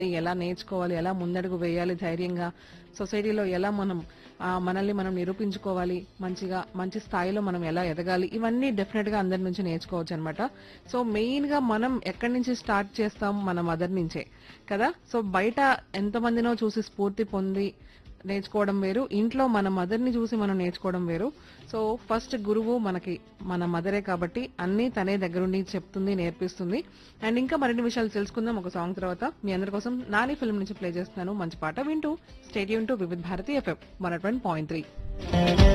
ఎలా నేర్చుకోవాలి ఎలా ముందడుగు వేయాలి ధైర్యంగా సొసైటీలో ఎలా మనం ఆ, మనల్ని మనం నిరూపించుకోవాలి మంచిగా మంచి స్థాయిలో మనం ఎలా ఎదగాలి ఇవన్నీ డెఫినెట్ గా అందరి నుంచి నేర్చుకోవచ్చు అనమాట సో మెయిన్ గా మనం ఎక్కడి నుంచి స్టార్ట్ చేస్తాం మన మదర్ నుంచే కదా సో బయట ఎంతమందినో చూసి స్ఫూర్తి పొంది నేర్చుకోవడం వేరు ఇంట్లో మన మదర్ ని చూసి మనం నేర్చుకోవడం వేరు సో ఫస్ట్ గురువు మనకి మన మదరే కాబట్టి అన్ని తనే దగ్గరుండి చెప్తుంది నేర్పిస్తుంది అండ్ ఇంకా మరిన్ని విషయాలు తెలుసుకుందాం ఒక సాంగ్ తర్వాత మీ అందరి కోసం నాని ఫిల్మ్ నుంచి ప్లే చేస్తున్నాను మంచి పాట వింటూ stay tuned to Vividh Bharati FM one point three